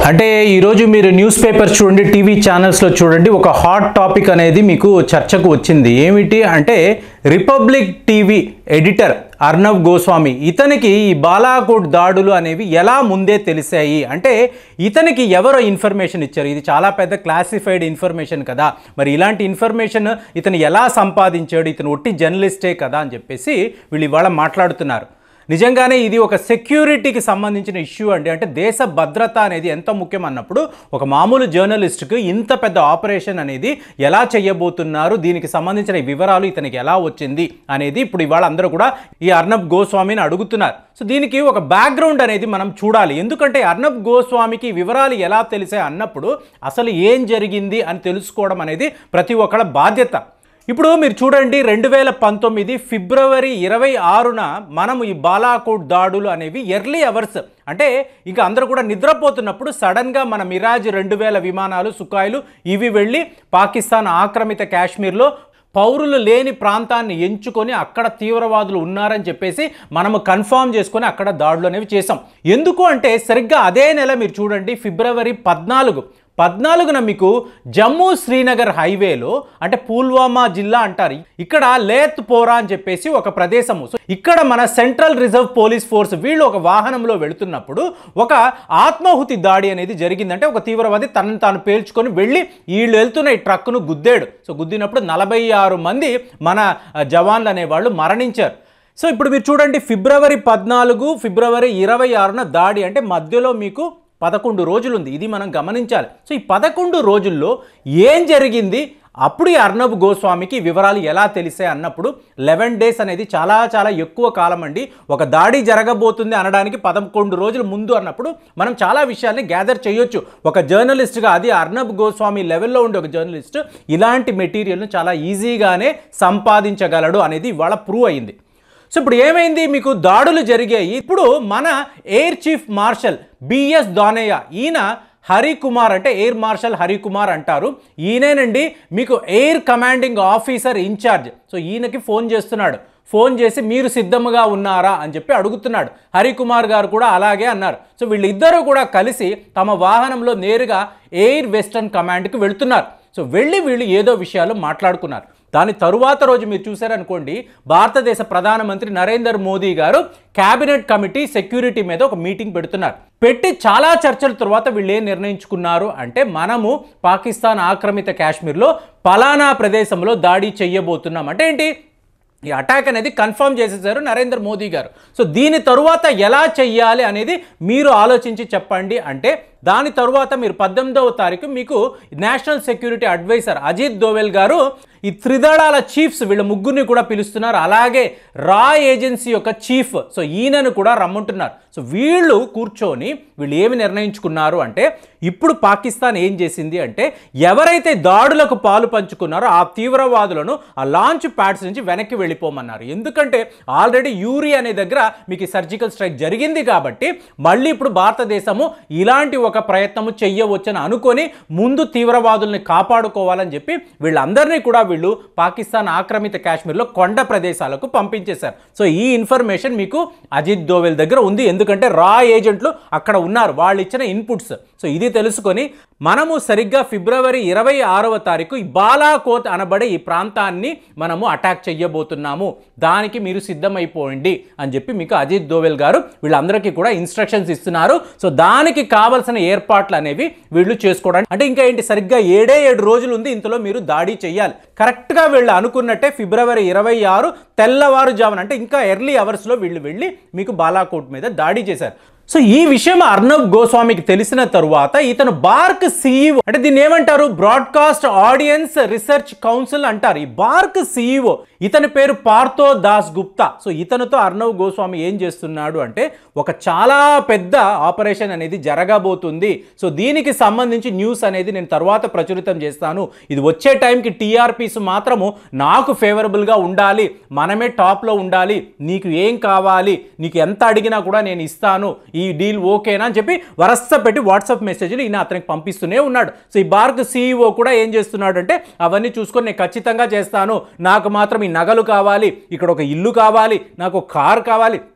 అంటే ఈరోజు మీరు న్యూస్ పేపర్స్ చూడండి టీవీ ఛానల్స్లో చూడండి ఒక హాట్ టాపిక్ అనేది మీకు చర్చకు వచ్చింది ఏమిటి అంటే Republic TV editor Arnab Goswami ఇతనికి ఈ బాలాకోట్ దాడులు అనేవి ఎలా ముందే తెలిసాయి అంటే ఇతనికి ఎవరో ఇన్ఫర్మేషన్ ఇచ్చారు ఇది చాలా పెద్ద క్లాసిఫైడ్ ఇన్ఫర్మేషన్ కదా మరి ఇలాంటి ఇన్ఫర్మేషన్ ఇతను ఎలా సంపాదించాడు ఇతను ఒట్టి జర్నలిస్టే కదా అని చెప్పేసి వీళ్ళు ఇవాళ మాట్లాడుతున్నారు నిజంగానే ఇది ఒక సెక్యూరిటీకి సంబంధించిన ఇష్యూ అండి అంటే దేశ భద్రత అనేది ఎంత ముఖ్యం అన్నప్పుడు ఒక మామూలు జర్నలిస్ట్కి ఇంత పెద్ద ఆపరేషన్ అనేది ఎలా చేయబోతున్నారు దీనికి సంబంధించిన వివరాలు ఇతనికి ఎలా వచ్చింది అనేది ఇప్పుడు ఇవాళ అందరూ కూడా ఈ అర్నబ్ గోస్వామిని అడుగుతున్నారు సో దీనికి ఒక బ్యాక్గ్రౌండ్ అనేది మనం చూడాలి ఎందుకంటే అర్నబ్ గోస్వామికి ఈ వివరాలు ఎలా తెలిసాయి అన్నప్పుడు అసలు ఏం జరిగింది అని తెలుసుకోవడం అనేది ప్రతి ఒక్కళ్ళ బాధ్యత ఇప్పుడు మీరు చూడండి రెండు వేల పంతొమ్మిది ఫిబ్రవరి ఇరవై ఆరున మనం ఈ బాలాకోట్ దాడులు అనేవి ఎర్లీ అవర్స్ అంటే ఇంకా అందరూ కూడా నిద్రపోతున్నప్పుడు సడన్గా మన మిరాజ్ రెండు వేల విమానాలు సుకాయిలు ఇవి వెళ్ళి పాకిస్తాన్ ఆక్రమిత కాశ్మీర్లో పౌరులు లేని ప్రాంతాన్ని ఎంచుకొని అక్కడ తీవ్రవాదులు ఉన్నారని చెప్పేసి మనము కన్ఫర్మ్ చేసుకొని అక్కడ దాడులు అనేవి చేసాం ఎందుకు అంటే సరిగ్గా అదే నెల మీరు చూడండి ఫిబ్రవరి పద్నాలుగు పద్నాలుగున మీకు జమ్మూ శ్రీనగర్ హైవేలో అంటే పుల్వామా జిల్లా అంటారు ఇక్కడ లేత్ పోరా అని చెప్పేసి ఒక ప్రదేశము సో ఇక్కడ మన సెంట్రల్ రిజర్వ్ పోలీస్ ఫోర్స్ వీళ్ళు ఒక వాహనంలో వెళుతున్నప్పుడు ఒక ఆత్మాహుతి దాడి అనేది జరిగిందంటే ఒక తీవ్రవాది తనను తాను పేల్చుకొని వెళ్ళి వీళ్ళు వెళ్తున్న ఈ ట్రక్కును గుద్దాడు సో గుద్దినప్పుడు నలభై ఆరు మంది మన ఆ, జవాన్లు అనేవాళ్ళు మరణించారు సో ఇప్పుడు మీరు చూడండి ఫిబ్రవరి పద్నాలుగు ఫిబ్రవరి ఇరవై ఆరున దాడి అంటే మధ్యలో మీకు పదకొండు రోజులు ఉంది ఇది మనం గమనించాలి సో ఈ పదకొండు రోజుల్లో ఏం జరిగింది అప్పుడు ఈ అర్నబ్ గోస్వామికి ఈ వివరాలు ఎలా తెలిసాయి అన్నప్పుడు లెవెన్ డేస్ అనేది చాలా చాలా ఎక్కువ కాలం అండి ఒక దాడి జరగబోతుంది అనడానికి పదకొండు రోజుల ముందు అన్నప్పుడు మనం చాలా విషయాల్ని గ్యాదర్ చేయొచ్చు ఒక జర్నలిస్ట్గా అది అర్నబ్ గోస్వామి లెవెల్లో ఉండే ఒక జర్నలిస్ట్ ఇలాంటి మెటీరియల్ను చాలా ఈజీగానే సంపాదించగలడు అనేది ఇవాళ ప్రూవ్ అయింది సో ఇప్పుడు ఏమైంది మీకు దాడులు జరిగాయి ఇప్పుడు మన ఎయిర్ చీఫ్ మార్షల్ బిఎస్ దానయ్య ఈయన హరికుమార్ అంటే ఎయిర్ మార్షల్ హరికుమార్ అంటారు ఈయనేనండి మీకు air commanding officer incharge so ఈయనకి ఫోన్ చేస్తున్నాడు ఫోన్ చేసి మీరు సిద్ధంగా ఉన్నారా అని చెప్పి అడుగుతున్నాడు హరికుమార్ గారు కూడా అలాగే అన్నారు సో వీళ్ళిద్దరూ కూడా కలిసి తమ వాహనంలో నేరుగా ఎయిర్ వెస్టర్న్ కమాండ్కి వెళ్తున్నారు సో వెళ్ళి వీళ్ళు ఏదో విషయాలు మాట్లాడుకున్నారు దాని తరువాత రోజు మీరు చూసారనుకోండి భారతదేశ ప్రధానమంత్రి నరేందర్ మోదీ గారు కేబినెట్ కమిటీ సెక్యూరిటీ మీద ఒక మీటింగ్ పెడుతున్నారు పెట్టి చాలా చర్చల తర్వాత వీళ్ళు ఏం నిర్ణయించుకున్నారు అంటే మనము పాకిస్తాన్ ఆక్రమిత కాశ్మీర్లో పలానా ప్రదేశంలో దాడి చెయ్యబోతున్నాం అంటే ఏంటి ఈ అటాక్ అనేది కన్ఫర్మ్ చేసేసారు నరేంద్ర మోదీ గారు సో దీని తరువాత ఎలా చెయ్యాలి అనేది మీరు ఆలోచించి చెప్పండి అంటే దాని తరువాత మీరు పద్దెనిమిదవ తారీఖు మీకు national security adviser Ajit Doval గారు ఈ త్రిదళాల చీఫ్స్ వీళ్ళ ముగ్గురిని కూడా పిలుస్తున్నారు అలాగే రా ఏజెన్సీ యొక్క చీఫ్ సో ఈయనను కూడా రమ్మంటున్నారు సో వీళ్ళు కూర్చొని వీళ్ళు ఏమి నిర్ణయించుకున్నారు అంటే ఇప్పుడు పాకిస్తాన్ ఏం చేసింది అంటే ఎవరైతే దాడులకు పాలు పంచుకున్నారో ఆ తీవ్రవాదులను ఆ లాంచ్ ప్యాడ్స్ నుంచి వెనక్కి వెళ్ళిపోమన్నారు ఎందుకంటే ఆల్రెడీ యూరి అనే దగ్గర మీకు సర్జికల్ స్ట్రైక్ జరిగింది కాబట్టి మళ్ళీ ఇప్పుడు భారతదేశము ఇలాంటి ఒక ప్రయత్నము చెయ్యవచ్చని అనుకొని ముందు తీవ్రవాదుల్ని కాపాడుకోవాలని చెప్పి వీళ్ళందరినీ కూడా వీళ్ళు పాకిస్తాన్ ఆక్రమిత కాశ్మీర్లో కొండ ప్రదేశాలకు పంపించేశారు సో ఈ ఇన్ఫర్మేషన్ మీకు అజిత్ దోవెల్ దగ్గర ఉంది ఎందుకంటే రా ఏజెంట్లు అక్కడ ఉన్నారు వాళ్ళు ఇచ్చిన ఇన్పుట్స్ సో ఇది తెలుసుకొని మనము సరిగ్గా ఫిబ్రవరి ఇరవై ఆరవ తారీఖు ఈ బాలాకోట్ అనబడే ఈ ప్రాంతాన్ని మనము అటాక్ చెయ్యబోతున్నాము దానికి మీరు సిద్ధమైపోండి అని చెప్పి మీకు అజిత్ దోవెల్ గారు వీళ్ళందరికీ కూడా ఇన్స్ట్రక్షన్స్ ఇస్తున్నారు సో దానికి కావలసిన ఏర్పాట్లు అనేవి వీళ్ళు చేసుకోవడానికి అంటే ఇంకా ఏంటి సరిగ్గా ఏడే ఏడు రోజులు ఉంది ఇంతలో మీరు దాడి చేయాలి కరెక్ట్గా వీళ్ళు అనుకున్నట్టే ఫిబ్రవరి ఇరవై ఆరు తెల్లవారుజామున అంటే ఇంకా ఎర్లీ అవర్స్లో వీళ్ళు వెళ్ళి మీకు బాలాకోట్ మీద దాడి చేశారు సో ఈ విషయం అర్నబ్ గోస్వామికి తెలిసిన తరువాత ఇతను బార్క్ సీఈఓ అంటే దీన్ని ఏమంటారు బ్రాడ్కాస్ట్ ఆడియన్స్ రీసెర్చ్ కౌన్సిల్ అంటారు ఈ బార్క్ సీఈఓ ఇతని పేరు పార్థో దాస్ గుప్తా సో ఇతనితో అర్నవ్ గోస్వామి ఏం చేస్తున్నాడు అంటే ఒక చాలా పెద్ద ఆపరేషన్ అనేది జరగబోతుంది సో దీనికి సంబంధించి న్యూస్ అనేది నేను తర్వాత ప్రచురితం చేస్తాను ఇది వచ్చే టైంకి టీఆర్పీస్ మాత్రము నాకు ఫేవరబుల్గా ఉండాలి మనమే టాప్లో ఉండాలి నీకు ఏం కావాలి నీకు ఎంత అడిగినా కూడా నేను ఇస్తాను ఈ డీల్ ఓకేనా అని చెప్పి వరస పెట్టి వాట్సాప్ మెసేజ్లు ఈయన అతనికి పంపిస్తూనే ఉన్నాడు సో ఈ బార్క్ సీఈఓ కూడా ఏం చేస్తున్నాడు అంటే అవన్నీ చూసుకొని నేను ఖచ్చితంగా చేస్తాను నాకు మాత్రం ఈ నగలు కావాలి ఇక్కడ ఒక ఇల్లు కావాలి నాకు ఒక కారు కావాలి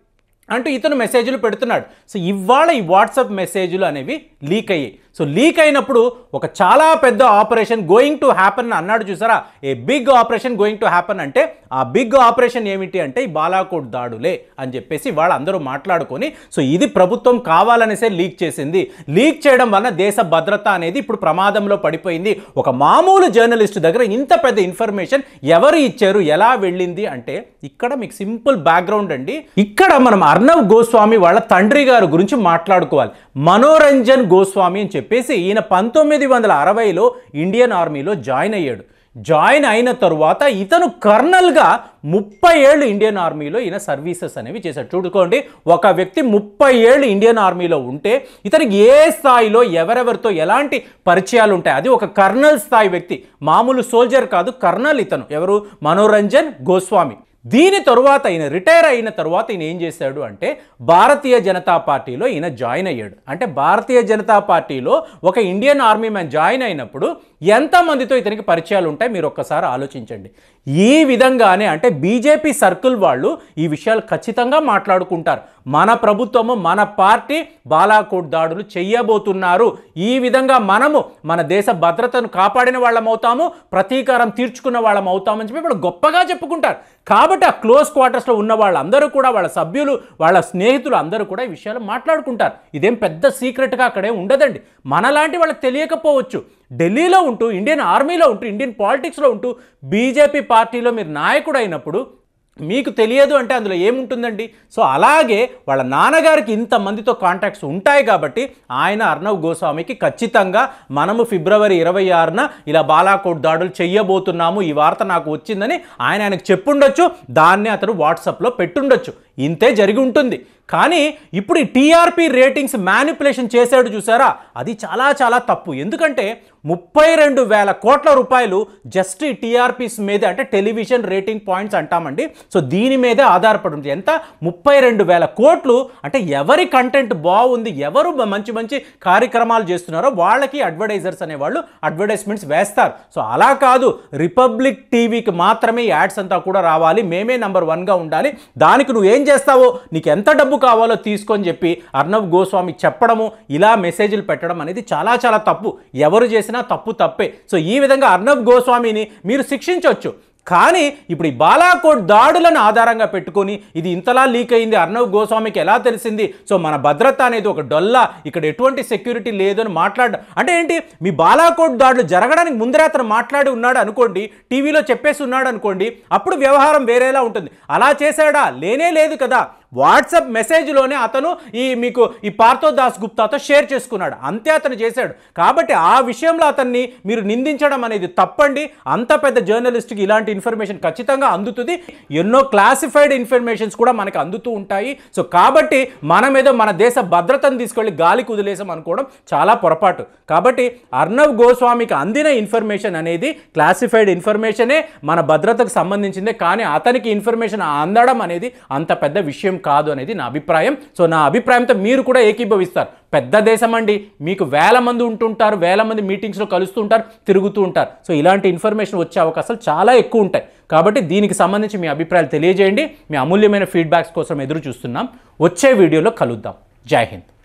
అంటూ ఇతను మెసేజ్లు పెడుతున్నాడు సో ఇవాళ ఈ వాట్సాప్ మెసేజ్లు అనేవి లీక్ అయ్యాయి సో లీక్ అయినప్పుడు ఒక చాలా పెద్ద ఆపరేషన్ గోయింగ్ టు హ్యాపన్ అన్నాడు చూసారా a big operation going to happen అంటే ఆ బిగ్ ఆపరేషన్ ఏమిటి అంటే ఈ బాలాకోట్ దాడులే అని చెప్పేసి వాళ్ళందరూ మాట్లాడుకొని సో ఇది ప్రభుత్వం కావాలనేసే లీక్ చేసింది లీక్ చేయడం వలన దేశ భద్రత అనేది ఇప్పుడు ప్రమాదంలో పడిపోయింది ఒక మామూలు జర్నలిస్ట్ దగ్గర ఇంత పెద్ద ఇన్ఫర్మేషన్ ఎవరు ఇచ్చారు ఎలా వెళ్ళింది అంటే ఇక్కడ మీకు సింపుల్ బ్యాక్గ్రౌండ్ అండి ఇక్కడ మనం అర్ణవ్ గోస్వామి వాళ్ళ తండ్రి గారు గురించి మాట్లాడుకోవాలి మనోరంజన్ గోస్వామి అని చెప్పేసి ఈయన పంతొమ్మిది వందల అరవైలో ఇండియన్ ఆర్మీలో జాయిన్ అయ్యాడు జాయిన్ అయిన తరువాత ఇతను కర్నల్గా ముప్పై ఏళ్ళు ఇండియన్ ఆర్మీలో ఈయన సర్వీసెస్ అనేవి చేశాడు చూడుకోండి ఒక వ్యక్తి ముప్పై ఏళ్ళు ఇండియన్ ఆర్మీలో ఉంటే ఇతనికి ఏ స్థాయిలో ఎవరెవరితో ఎలాంటి పరిచయాలు ఉంటాయి అది ఒక కర్నల్ స్థాయి వ్యక్తి మామూలు సోల్జర్ కాదు కర్నల్ ఇతను ఎవరు మనోరంజన్ గోస్వామి దీని తరువాత ఈయన రిటైర్ అయిన తరువాత ఈయన ఏం చేశాడు అంటే భారతీయ జనతా పార్టీలో ఈయన జాయిన్ అయ్యాడు అంటే భారతీయ జనతా పార్టీలో ఒక ఇండియన్ ఆర్మీ మ్యాన్ జాయిన్ అయినప్పుడు ఎంతమందితో ఇతనికి పరిచయాలు ఉంటాయి మీరు ఒక్కసారి ఆలోచించండి ఈ విధంగానే అంటే బీజేపీ సర్కిల్ వాళ్ళు ఈ విషయాలు ఖచ్చితంగా మాట్లాడుకుంటారు మన ప్రభుత్వము మన పార్టీ బాలాకోట్ దాడులు చెయ్యబోతున్నారు ఈ విధంగా మనము మన దేశ భద్రతను కాపాడిన వాళ్ళం అవుతాము ప్రతీకారం తీర్చుకున్న వాళ్ళం అవుతామని చెప్పి వాళ్ళు గొప్పగా చెప్పుకుంటారు కాబట్టి ఆ క్లోజ్ క్వార్టర్స్లో ఉన్న వాళ్ళందరూ కూడా వాళ్ళ సభ్యులు వాళ్ళ స్నేహితులు అందరూ కూడా ఈ విషయాలు మాట్లాడుకుంటారు ఇదేం పెద్ద సీక్రెట్గా అక్కడే ఉండదండి మనలాంటి వాళ్ళకి తెలియకపోవచ్చు ఢిల్లీలో ఉంటూ ఇండియన్ ఆర్మీలో ఉంటూ ఇండియన్ పాలిటిక్స్లో ఉంటూ బీజేపీ పార్టీలో మీరు నాయకుడు అయినప్పుడు మీకు తెలియదు అంటే అందులో ఏముంటుందండి సో అలాగే వాళ్ళ నాన్నగారికి ఇంతమందితో కాంటాక్ట్స్ ఉంటాయి కాబట్టి ఆయన అర్ణవ్ గోస్వామికి ఖచ్చితంగా మనము ఫిబ్రవరి ఇరవై ఆరున ఇలా బాలాకోట్ దాడులు చెయ్యబోతున్నాము ఈ వార్త నాకు వచ్చిందని ఆయన ఆయనకు చెప్పుండొచ్చు దాన్ని అతను వాట్సాప్లో పెట్టుండొచ్చు ఇంతే జరిగి ఉంటుంది కానీ ఇప్పుడు ఈ టీఆర్పీ రేటింగ్స్ మ్యానిపులేషన్ చేశాడు చూసారా అది చాలా చాలా తప్పు ఎందుకంటే ముప్పై రెండు వేల కోట్ల రూపాయలు జస్ట్ ఈ టీఆర్పీస్ మీదే అంటే టెలివిజన్ రేటింగ్ పాయింట్స్ అంటామండి సో దీని మీదే ఆధారపడి ఉంది ఎంత ముప్పై రెండు వేల కోట్లు అంటే ఎవరి కంటెంట్ బాగుంది ఎవరు మంచి మంచి కార్యక్రమాలు చేస్తున్నారో వాళ్ళకి అడ్వర్టైజర్స్ అనేవాళ్ళు అడ్వర్టైజ్మెంట్స్ వేస్తారు సో అలా కాదు రిపబ్లిక్ టీవీకి మాత్రమే యాడ్స్ అంతా కూడా రావాలి మేమే నంబర్ వన్గా ఉండాలి దానికి నువ్వు ఏం చేస్తావో నీకు ఎంత డబ్బు కావాలో తీసుకొని చెప్పి అర్ణవ్ గోస్వామి చెప్పడము ఇలా మెసేజ్లు పెట్టడం అనేది చాలా చాలా తప్పు ఎవరు చేసినా తప్పు తప్పే సో ఈ విధంగా అర్ణవ్ గోస్వామిని మీరు శిక్షించవచ్చు కానీ ఇప్పుడు ఈ బాలాకోట్ దాడులను ఆధారంగా పెట్టుకొని ఇది ఇంతలా లీక్ అయింది అర్ణవ్ గోస్వామికి ఎలా తెలిసింది సో మన భద్రత అనేది ఒక డొల్లా ఇక్కడ ఎటువంటి సెక్యూరిటీ లేదు అని మాట్లాడడం అంటే ఏంటి మీ బాలాకోట్ దాడులు జరగడానికి ముందరే అతను మాట్లాడి ఉన్నాడు అనుకోండి టీవీలో చెప్పేసి ఉన్నాడు అనుకోండి అప్పుడు వ్యవహారం వేరేలా ఉంటుంది అలా చేశాడా లేనే లేదు కదా వాట్సాప్ మెసేజ్లోనే అతను ఈ మీకు ఈ పార్థో దాస్ గుప్తాతో షేర్ చేసుకున్నాడు అంతే అతను చేశాడు కాబట్టి ఆ విషయంలో అతన్ని మీరు నిందించడం అనేది తప్పండి అంత పెద్ద జర్నలిస్ట్కి ఇలాంటి ఇన్ఫర్మేషన్ ఖచ్చితంగా అందుతుంది ఎన్నో క్లాసిఫైడ్ ఇన్ఫర్మేషన్స్ కూడా మనకు అందుతూ ఉంటాయి సో కాబట్టి మనం ఏదో మన దేశ భద్రతను తీసుకెళ్ళి గాలికి వదిలేసాం అనుకోవడం చాలా పొరపాటు కాబట్టి అర్ణవ్ గోస్వామికి అందిన ఇన్ఫర్మేషన్ అనేది క్లాసిఫైడ్ ఇన్ఫర్మేషనే మన భద్రతకు సంబంధించిందే కానీ అతనికి ఇన్ఫర్మేషన్ అందడం అనేది అంత పెద్ద విషయం కాదు అనేది నా అభిప్రాయం సో నా అభిప్రాయంతో మీరు కూడా ఏకీభవిస్తారు పెద్ద దేశం అండి మీకు వేల మంది ఉంటుంటారు వేల మంది మీటింగ్స్లో కలుస్తూ ఉంటారు తిరుగుతూ ఉంటారు సో ఇలాంటి ఇన్ఫర్మేషన్ వచ్చే అవకాశాలు చాలా ఎక్కువ ఉంటాయి కాబట్టి దీనికి సంబంధించి మీ అభిప్రాయాలు తెలియజేయండి మీ అమూల్యమైన ఫీడ్బ్యాక్స్ కోసం ఎదురు చూస్తున్నాం వచ్చే వీడియోలో కలుద్దాం జై హింద్